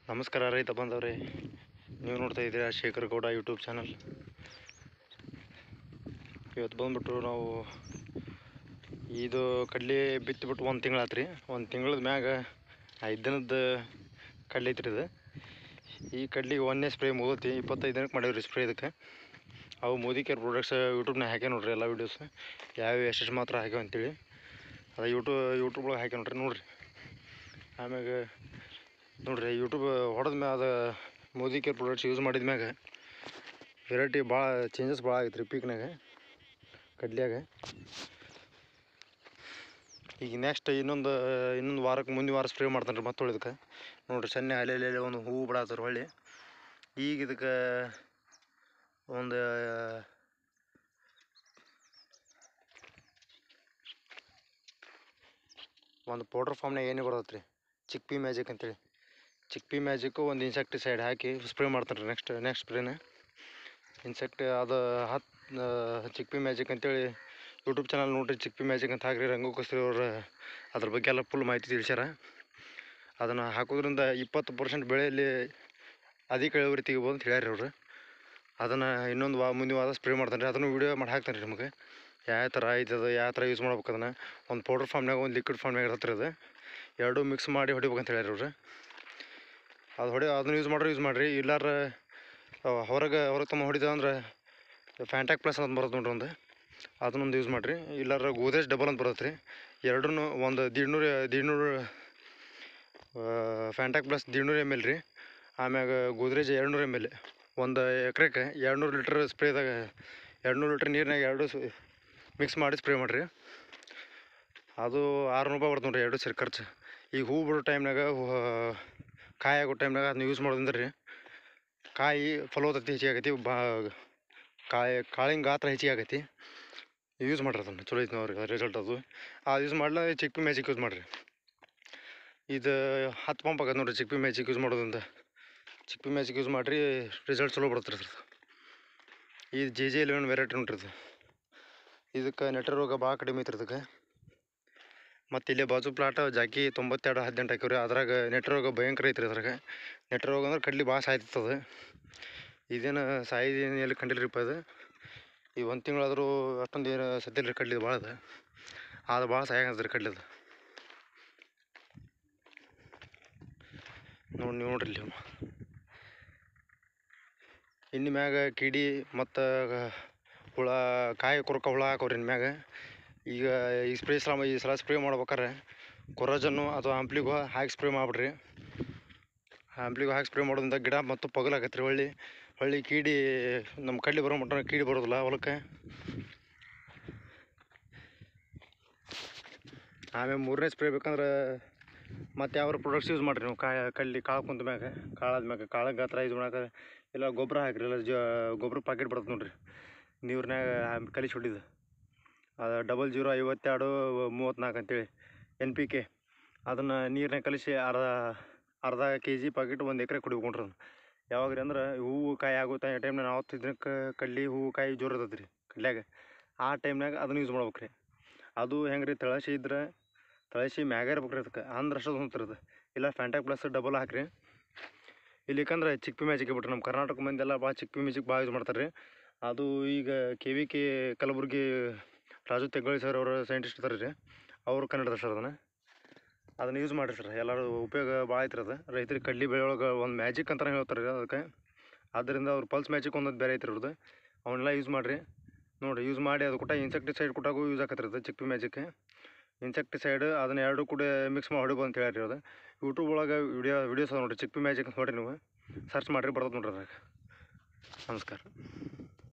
ನಮಸ್ಕಾರ ರೈತ ಬಂದವ್ರೆ ನೀವು ನೋಡ್ತಾ ಇದ್ದೀರಾ ಶೇಖರ್ ಗೌಡ ಯೂಟ್ಯೂಬ್ ಚಾನಲ್ ಇವತ್ತು ಬಂದ್ಬಿಟ್ಟು ನಾವು ಇದು ಕಡ್ಲೆ ಬಿತ್ತಿಬಿಟ್ಟು ಒಂದು ತಿಂಗಳಾತು ರೀ ಒಂದು ತಿಂಗಳದ ಮ್ಯಾಗ ಐದು ದಿನದ ಕಡ್ಲೆ ಐತ್ರಿ ಇದು ಈ ಕಡ್ಲಿಗೆ ಒಂದನೇ ಸ್ಪ್ರೇ ಮುಗತಿ ಇಪ್ಪತ್ತೈದು ದಿನಕ್ಕೆ ಮಾಡೀವಿ ಸ್ಪ್ರೇ ಇದಕ್ಕೆ ಅವು ಮೋದಿ ಕೇರ್ ಪ್ರಾಡಕ್ಟ್ಸ್ ಯೂಟ್ಯೂಬ್ನಾಗ ಹಾಕ್ಯ ನೋಡ್ರಿ ಎಲ್ಲ ವೀಡಿಯೋಸ್ ಯಾವ್ಯಾವ ಎಷ್ಟೆಷ್ಟು ಮಾತ್ರ ಹಾಕ್ಯಾವ ಅಂತೇಳಿ ಅದು ಯೂಟ್ಯೂಬ್ ಯೂಟ್ಯೂಬ್ ಒಳಗೆ ಹಾಕ್ಯ ನೋಡ್ರಿ ನೋಡ್ರಿ ಆಮ್ಯಾಗ ನೋಡ್ರಿ ಯೂಟ್ಯೂಬ್ ಹೊಡೆದ ಮ್ಯಾಗ ಮೋದಿ ಕೇರ್ ಪ್ರಾಡಕ್ಟ್ಸ್ ಯೂಸ್ ಮಾಡಿದ ಮ್ಯಾಗ ವೆರೈಟಿ ಭಾಳ ಚೇಂಜಸ್ ಭಾಳ ಆಗೈತೆ ರೀ ಪೀಕ್ನಾಗ ಕಡ್ಲ್ಯಾಗ ಈಗ ನೆಕ್ಸ್ಟ್ ಇನ್ನೊಂದು ಇನ್ನೊಂದು ವಾರಕ್ಕೆ ಮುಂದಿನ ವಾರ ಸ್ಪ್ರೇ ಮಾಡ್ತಾನೆ ರೀ ಮತ್ತೆ ಇದಕ್ಕೆ ನೋಡ್ರಿ ಸಣ್ಣ ಅಲೆ ಅಲೆ ಒಂದು ಹೂವು ಬಿಡಾತಾರ ಹೊಳ್ಳಿ ಈಗ ಇದಕ್ಕೆ ಒಂದು ಒಂದು ಪೌಡ್ರ್ ಫಾರ್ಮ್ನಾಗ ಏನೇ ಬರ್ತೈತೆ ರೀ ಚಿಕ್ಪಿ ಮ್ಯಾಜಿಕ್ ಅಂತೇಳಿ ಚಿಕ್ಪಿ ಮ್ಯಾಜಿಕ್ಕು ಒಂದು ಇನ್ಸೆಕ್ಟಿಸೈಡ್ ಹಾಕಿ ಸ್ಪ್ರೇ ಮಾಡ್ತಾನೆ ರೀ ನೆಕ್ಸ್ಟ್ ನೆಕ್ಸ್ಟ್ ಸ್ಪ್ರೇನ ಇನ್ಸೆಕ್ಟ್ ಅದು ಹತ್ತು ಚಿಕ್ಪಿ ಮ್ಯಾಜಿಕ್ ಅಂತೇಳಿ ಯೂಟ್ಯೂಬ್ ಚಾನಲ್ ನೋಡ್ರಿ ಚಿಕ್ಪಿ ಮ್ಯಾಜಿಕ್ ಅಂತ ಹಾಕ್ರಿ ರಂಗು ಕಸ್ರಿ ಅವ್ರು ಅದ್ರ ಬಗ್ಗೆ ಎಲ್ಲ ಫುಲ್ ಮಾಹಿತಿ ತಿಳಿಸ್ಯಾರ ಅದನ್ನು ಹಾಕೋದ್ರಿಂದ ಇಪ್ಪತ್ತು ಪರ್ಸೆಂಟ್ ಬೆಳೆಯಲ್ಲಿ ಅಧಿಕ ಇಳುವರಿ ತೆಗಿಬೋದು ಅಂತ ಹೇಳ್ಯಾರ ಅವ್ರು ಅದನ್ನು ಇನ್ನೊಂದು ವಾ ಮುಂದಿನ ವಾರ ಸ್ಪ್ರೇ ಮಾಡ್ತಾನೆ ರೀ ಅದನ್ನು ವೀಡಿಯೋ ಮಾಡಿ ಹಾಕ್ತಾನೆ ರೀ ನಿಮಗೆ ಯಾವ ಥರ ಆಯ್ತದ ಯಾವ ಥರ ಯೂಸ್ ಮಾಡ್ಬೇಕು ಅದನ್ನು ಒಂದು ಪೌಡ್ರ್ ಫಾರ್ಮ್ನಾಗ ಒಂದು ಲಿಕ್ವಿಡ್ ಫಾರ್ಮ್ನಾಗ ಇರತ್ತೆ ರೀ ಅದು ಎರಡೂ ಮಿಕ್ಸ್ ಮಾಡಿ ಹೊಡಿಬೇಕಂತ ಹೇಳ್ಯಾರ ಅವ್ರು ಅದು ಹೊಡಿ ಅದನ್ನ ಯೂಸ್ ಮಾಡ್ರೆ ಯೂಸ್ ಮಾಡಿರಿ ಇಲ್ಲಾರ ಹೊರಗೆ ಹೊರಗೆ ತಮ್ಮ ಹೊಡಿದ ಅಂದ್ರೆ ಫ್ಯಾಂಟ್ಯಾಕ್ ಪ್ಲಸ್ ಅಂತ ಬರುತ್ತೆ ನೋಡ್ರಿ ಒಂದು ಅದನ್ನೊಂದು ಯೂಸ್ ಮಾಡಿರಿ ಇಲ್ಲಾರ ಗೋದ್ರೇಜ್ ಡಬಲ್ ಅಂತ ಬರುತ್ತೆ ರೀ ಎರಡೂ ಒಂದು ದೀಡ್ನೂರು ದೀಡ್ನೂರು ಫ್ಯಾಂಟ್ಯಾಕ್ ಪ್ಲಸ್ ದೀಡ್ನೂರು ಎಮ್ ಎಲ್ ರೀ ಆಮ್ಯಾಗ ಗೋದ್ರೇಜ್ ಎರಡುನೂರು ಎಮ್ ಎಲ್ ಒಂದು ಎಕ್ರೆಗೆ ಎರಡುನೂರು ಲೀಟ್ರ್ ಸ್ಪ್ರೇದಾಗ ಎರಡುನೂರು ಲೀಟ್ರ್ ನೀರಿನಾಗ ಎರಡು ಮಿಕ್ಸ್ ಮಾಡಿ ಸ್ಪ್ರೇ ಮಾಡಿರಿ ಅದು ಆರುನೂರು ರೂಪಾಯಿ ಬರ್ತದೆ ನೋಡ್ರಿ ಎರಡು ಸೇರಿ ಖರ್ಚು ಈಗ ಹೂ ಬಿಡೋ ಟೈಮ್ನಾಗ ಕಾಯಿ ಆಗೋ ಟೈಮ್ನಾಗ ಅದನ್ನ ಯೂಸ್ ಮಾಡೋದ್ರಿಂದ ರೀ ಕಾಯಿ ಫಲವತ್ತತೆ ಹೆಚ್ಚಿಗೆ ಆಗೈತಿ ಬಾ ಕಾಯಿ ಕಾಳಿನ ಗಾತ್ರ ಹೆಚ್ಚಿಗೆ ಆಗೈತಿ ಯೂಸ್ ಮಾಡ್ರಿ ಅದನ್ನು ಚಲೋ ಐತಿ ನೋಡ್ರಿ ರಿಸಲ್ಟ್ ಅದು ಅದು ಯೂಸ್ ಮಾಡಲ ಚಿಕ್ಪಿ ಮ್ಯಾಜಿಕ್ ಯೂಸ್ ಮಾಡಿರಿ ಇದು ಹತ್ತು ಪಂಪ್ ಆಗತ್ತೆ ನೋಡ್ರಿ ಚಿಕ್ಪಿ ಮ್ಯಾಜಿಕ್ ಯೂಸ್ ಮಾಡೋದ್ರಿಂದ ಚಿಕ್ಪಿ ಮ್ಯಾಜಿಕ್ ಯೂಸ್ ಮಾಡಿರಿ ರಿಸಲ್ಟ್ ಚಲೋ ಬರುತ್ತೆ ರೀ ಇದು ಜೆ ಜೆ ಎಲೆವೆನ್ ವೆರೈಟಿ ನೋಡ್ರಿ ಇದು ಇದಕ್ಕೆ ನೆಟ್ಟ ರೋಗ ಭಾಳ ಕಡಿಮೆ ಐತ್ರಿ ಇದಕ್ಕೆ ಮತ್ತು ಇಲ್ಲೇ ಬಾಜು ಪ್ಲಾಟ್ ಜಾಕಿ ತೊಂಬತ್ತೆರಡು ಹದಿನೆಂಟು ಹಾಕಿವ್ರಿ ಅದ್ರಾಗ ನೆಟ್ಟ ರೋಗ ಭಯಂಕರ ಐತ್ರಿ ಅದ್ರಾಗ ನೆಟ್ಟ ರೋಗ ಅಂದ್ರೆ ಕಡ್ಲಿ ಭಾಳ ಸಾಯ್ತದ ಇದೇನು ಸಾಯ್ದು ಏನು ಎಲ್ಲಿ ಕಂಡಿಲ್ರಿಪ್ಪ ಅದು ಈ ಒಂದು ತಿಂಗಳಾದರೂ ಅಷ್ಟೊಂದು ಏನು ಸದ್ದಿಲ್ಲ ರೀ ಕಡ್ಲಿ ಭಾಳ ಅದ ಅದು ಭಾಳ ಸಾಯಾಗತ್ತೆ ರೀ ಕಡ್ಲಿದು ನೋಡಿ ನೀವು ನೋಡ್ರಿ ಇಲ್ಲಿ ಇನ್ನು ಮ್ಯಾಗ ಕಿಡಿ ಮತ್ತು ಹುಳ ಕಾಯಿ ಕೊರಕ ಹುಳ ಹಾಕವ್ರಿ ಇನ್ನು ಮ್ಯಾಗ ಈಗ ಈ ಸ್ಪ್ರೇ ಸಲ ಈ ಸಲ ಸ್ಪ್ರೇ ಮಾಡ್ಬೇಕಾರೆ ಕೊರೋಜನ್ನು ಅಥವಾ ಆಂಪ್ಲಿಗೋ ಹಾಕಿ ಸ್ಪ್ರೇ ಮಾಡಿಬಿಡ್ರಿ ಆಂಪ್ಲಿಗೋ ಹಾಕಿ ಸ್ಪ್ರೇ ಮಾಡೋದ್ರಿಂದ ಗಿಡ ಮತ್ತು ಪಗಲಾಗತ್ತೆ ರೀ ಹೊಳ್ಳಿ ಹೊಳ್ಳಿ ಕೀಡಿ ನಮ್ಮ ಕಡ್ಲಿ ಬರೋ ಮಟ್ಟ ಕೀಡಿ ಬರೋದಿಲ್ಲ ಹೊಲಕ್ಕೆ ಆಮೇಲೆ ಮೂರನೇ ಸ್ಪ್ರೇ ಬೇಕಂದ್ರೆ ಮತ್ತು ಯಾವ ಪ್ರಾಡಕ್ಟ್ಸ್ ಯೂಸ್ ಮಾಡಿರಿ ನೀವು ಕಾಯಿ ಕಡ್ಲಿ ಕಾಳು ಕುಂತ ಮ್ಯಾಗ ಕಾಳಾದ ಮ್ಯಾಗ ಕಾಳ ಗಾತ್ರ ಯೂಸ್ ಮಾಡಕ್ಕೆ ಇಲ್ಲ ಗೊಬ್ಬರ ಹಾಕಿರಿ ಇಲ್ಲ ಜ ಗೊಬ್ಬರ ಪಾಕೆಟ್ ಬರ್ತದೆ ನೋಡ್ರಿ ನೀರ್ನ್ಯಾಗ ಕಲಿಸಿ ಹೊಡಿದು ಅದು ಡಬಲ್ ಜೀರೋ ಐವತ್ತೆರಡು ಮೂವತ್ತ್ನಾಲ್ಕು ಅಂತೇಳಿ ಎನ್ ಪಿ ಕೆ ಅದನ್ನು ನೀರ್ನಾಗ ಕಲಿಸಿ ಅರ್ಧ ಅರ್ಧ ಕೆ ಜಿ ಪಾಕೆಟ್ ಒಂದು ಎಕರೆ ಕುಡಿಬೇಕೊಂಡ್ರಿ ಅದನ್ನು ಯಾವಾಗ ರೀ ಅಂದ್ರೆ ಹೂವು ಕಾಯಿ ಆಗೋ ಟೈಮ್ನಾಗ ನಾವು ದಿನಕ್ಕೆ ಕಡ್ಲಿ ಹೂವು ಕಾಯಿ ಜೋರು ಇರ್ತದೆ ರೀ ಕಡ್ಲ್ಯಾಗ ಆ ಟೈಮ್ನಾಗ ಅದನ್ನು ಯೂಸ್ ಮಾಡ್ಬೇಕು ರೀ ಅದು ಹೆಂಗೆ ರೀ ತಳಸಿ ಇದ್ರೆ ತಳಸಿ ಮ್ಯಾಗ ಇರ್ಬೇಕು ರೀ ಅದಕ್ಕೆ ಅಂದ್ರೆ ಅಷ್ಟೊಂದು ಹೊಂತಿರ್ತದೆ ಇಲ್ಲ ಫ್ಯಾಂಟಾಕ್ ಪ್ಲಸ್ ಡಬಲ್ ಹಾಕಿರಿ ಇಲ್ಲಿಕಂದ್ರೆ ಚಿಕ್ಪಿ ಮ್ಯಾಜಿಕ್ ಬಿಟ್ರಿ ನಮ್ಮ ಕರ್ನಾಟಕ ಮಂದಿ ಎಲ್ಲ ಭಾಳ ಚಿಕ್ಪಿ ಮ್ಯಾಜಿಕ್ ಭಾಳ ಯೂಸ್ ಮಾಡ್ತಾರೆ ರೀ ಅದು ಈಗ K V K Kalaburagi Raju Teggali sir ಅವರು ಸೈಂಟಿಸ್ಟ್ ಇದ್ದಾರೆ ರೀ ಅವರು ಕನ್ನಡದ ಸರ್ ಅದನ್ನು ಅದನ್ನು ಯೂಸ್ ಮಾಡಿರಿ ಸರ್ ಎಲ್ಲರೂ ಉಪಯೋಗ ಭಾಳ ಐತ್ರಿ ಅದು ರೈತರಿಗೆ ಕಡ್ಲಿ ಬೆಳೆಯೊಳಗೆ ಒಂದು ಮ್ಯಾಜಿಕ್ ಅಂತಲೇ ಹೇಳ್ತಾರೆ ರೀ ಅದಕ್ಕೆ ಆದ್ದರಿಂದ ಅವ್ರು ಪಲ್ಸ್ ಮ್ಯಾಜಿಕ್ ಒಂದೊಂದು ಬೇರೆ ಐತ್ರಿ ಅವ್ರದ್ದು ಅವನ್ನೆಲ್ಲ ಯೂಸ್ ಮಾಡಿರಿ ನೋಡಿರಿ ಯೂಸ್ ಮಾಡಿ ಅದು ಕೊಟ್ಟ ಇನ್ಸೆಕ್ಟಿಸೈಡ್ ಕೊಟ್ಟಾಗೂ ಯೂಸ್ ಆಕತ್ರಿ ಅದು ಚಿಕ್ಪಿ ಮ್ಯಾಜಿಕ್ ಇನ್ಸೆಕ್ಟಿಸೈಡ್ ಅದನ್ನ ಎರಡು ಕೂಡ ಮಿಕ್ಸ್ ಮಾಡಿ ಹೊಡಿಬೋದು ಅಂತ ಹೇಳ್ರಿ ಅದು ಯೂಟ್ಯೂಬ್ ಒಳಗೆ ವಿಡಿಯೋ ವಿಡಿಯೋಸ್ ಅದ ನೋಡಿರಿ ಚಿಕ್ಪಿ ಮ್ಯಾಜಿಕ್ ಅಂತ ನೋಡಿರಿ ನೀವು ಸರ್ಚ್ ಮಾಡಿರಿ ಬರ್ತದೆ ನೋಡ್ರಿ ಅದ್ರಾಗ ನಮಸ್ಕಾರ